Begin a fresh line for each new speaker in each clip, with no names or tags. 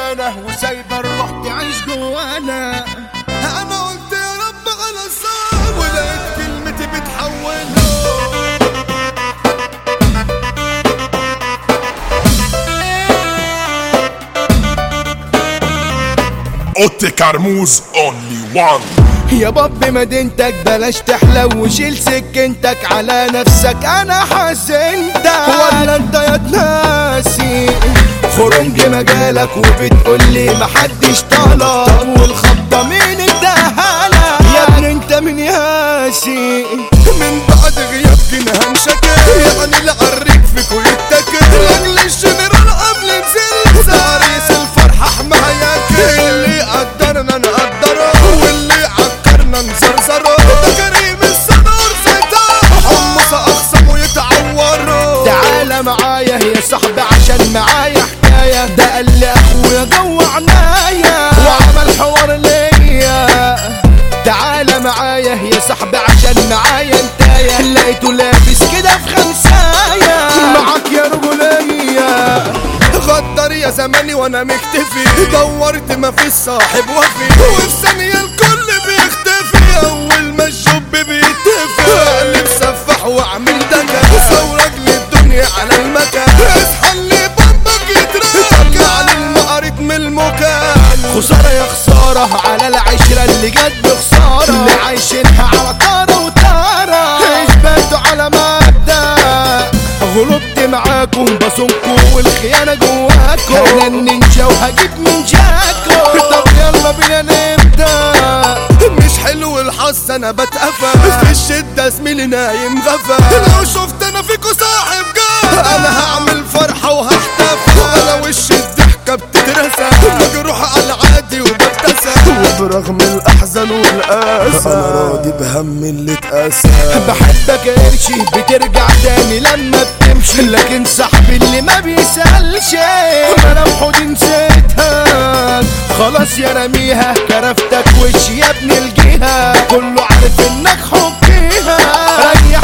سايبانه وسايبه الروح تعيش جوانا
انا قلت يا رب على الصعب ولقيت كلمتي بتحولها
اوتي كرموز اونلي وان
يا باب مدينتك بلاش تحلو وشيل سكنتك على نفسك انا حزنتك ولا انت يا ناسي خرنج مجالك وبتقول لي محدش طلب طب والخبطه مين اداها لك يا ابني انت من ياسي
من بعد غياب جنان شكل يعني العريك فيك ويتكل لاجل الجنرال قبل نزل عريس الفرحة حماها ياكل اللي قدرنا نقدره واللي عكرنا نزرزره ده كريم الصدور ستار حمص اقسم ويتعوروا
تعالى معايا يا صاحبي عشان معايا حكاية ده قال لي اخويا جوه عنايا وعمل حوار ليا تعالى معايا يا صاحبي عشان معايا انتايا لقيته لابس كده في خمسايا معاك يا رجولية
غدر يا زماني وانا مكتفي دورت ما في صاحب وفي وفي ثانية الكل بيختفي اول ما الشب بيتفق اللي مسفح واعمل دجا ثورة للدنيا على المكان اصحى اللي بابك يترك طلع المقاريض من المكان
خسارة يا خسارة على العشرة اللي جت بخسارة اللي عايشينها على طارة وطارة اثبتوا على مبدأ غلطت معاكم بصنكم والخيانة جواكم انا النينجا وهجيب من جاكم طب يلا بينا نبدأ
مش حلو الحظ انا بتقفى في الشدة زميلي نايم غفى لو شفت انا فيكو صاحب جاه انا هعمل فرحة وهحتفل على وش الضحكة بتترسى مجروح على العادي وببتسم وبرغم الاحزان والاسى انا راضي بهم اللي اتقاسى
بحبك قرشي بترجع تاني لما بتمشي لكن صاحبي اللي ما بيسألش ملامحه دي نسيتها خلاص يا رميها كرفتك وش يا ابن الجهة كله عارف انك حبيها ريح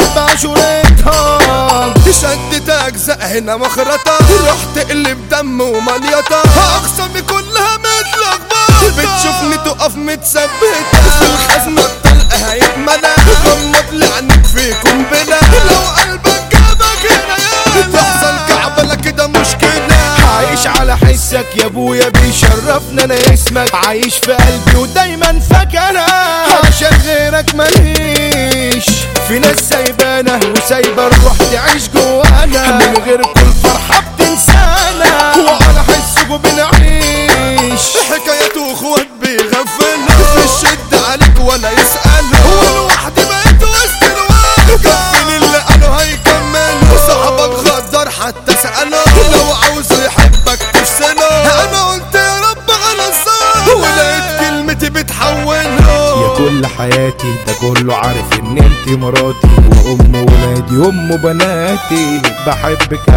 بعشورتها
شدت اجزاء هنا مخرطة روح تقلب دم ومليطة اقسامي كلها متلخبطة بتشوفني تقف متثبتة في الخزنة الطلقة هيتملى غمض لي عينيك في قنبلة لو قلبك جابك هنا يا تحصل كعبلة كده مشكلة
عايش على حسك يا ابويا بيشرفنا انا اسمك عايش في قلبي ودايما فاكرك عشان غيرك ماليش في ناس سايبانه وسايبه الروح تعيش جوانا من غيركم الفرحه بتنسانا وعلى حسكم بنعيش
حكايته اخوات بيغفلوا في الشدة عليك ولا يسألوا والوحدي بقيت وسط الوقت كفين اللي قالوا هيكملوا صاحبك غدار حتى سأله لو عاوز يحبك تفصله انا قلت يا رب على الصعب ولقيت كلمتي بتحوله
يا كل حياتي ده كله عارف ان انت مراتي وام ولادي ام بناتي بحبك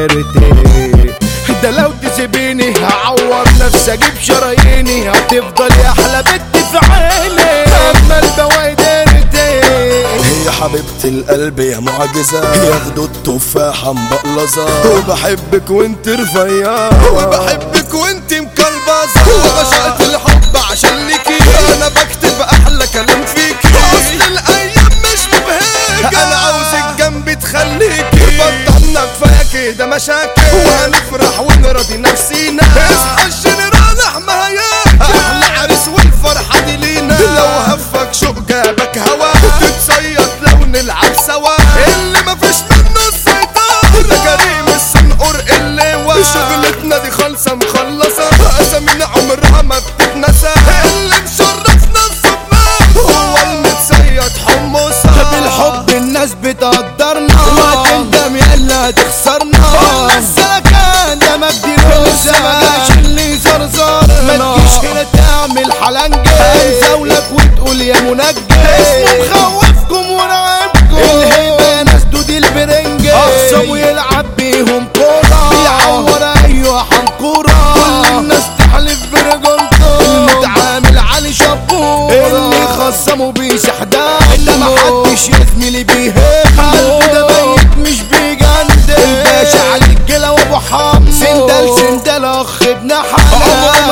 اميرتي ده لو تسيبيني هعور نفسي اجيب شراييني هتفضل يا احلى بنت في عيني اما البواقي دارتي
هي حبيبة القلب يا معجزة ياخدوا التفاحة مبقلظة وبحبك وانت رفيعة وبحبك وانت مكلبظة وبشقت الحب عشان ليكي انا بكتب احلى كلام فيكي اصل الايام مش مبهجة انا عاوزك جنبي تخليكي بطلنا كفاية كده مشاكل وهنفرح ونرضي نفسينا اصحى الجنرال احماياك احلى عريس والفرحة دي لينا لو هفك شوق جابك هوا تتصيد لو نلعب سوا اللي مفيش منه السيطرة ده كريم الصنقور اللواء شغلتنا دي خالصة مخلصة اسامينا عمرها ما بتتنسى اللي مشرفنا الصبنا هو المتصيد حمصة
بالحب الناس بتقدرنا وهتندم يلا هتخسرنا السلكان ده مجدي روزة ما جاش اللي زرزرنا ما تجيش هنا تعمل حلنجة هنزولك وتقول يا منجم اسمه مخوفكم ورعبكم الهيبة يا ناس دودي البرنجة اقسم ويلعب بيهم كورة بيعور ايوه حنكورة كل الناس تحلف برجولته المتعامل علي شبورة اللي خصموا بيسحدان انما محدش يا زميلي بيهمه قلبه ده ميت مش بيجندل الباشا علي الجلا وابو حمو سندل سندل اخ ابن حلال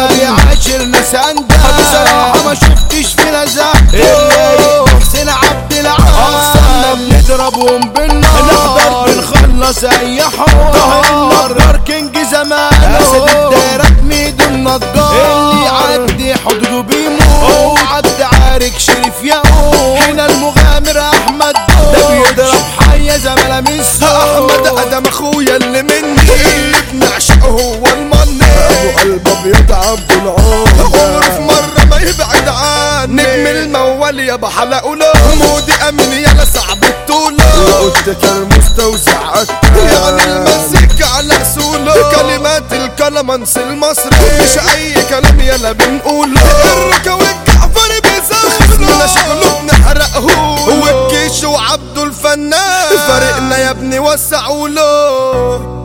سندا بصراحة ما شفتش فينا زق حسين عبد العال اخصامنا بنضربهم بالنار نحضر بنخلص اي حوار نهار كينج زمان اسد الدايرة ميدو النجار اللي يعدي حدوده بيموت عد عارك شريف ياقوت هنا المغامر احمد ده بيضرب حية زمالة من
احمد
سوق
ادم اخويا اللي مني اللي بنعشقه هو المني ابو قلبه بيتعب عمره في مره ما يبعد عني نجم الموال يا بحلقه له مودي امين يا صعب الطولة قلت كان مستوزع يعني المزيكا على اصوله كلمات الكلمنس المصري مش اي كلام يلا بنقوله الركا والجعفر بيزغرنا شغله بنحرقه والجيش وعبده الفنان فريقنا يا ابني وسعوا له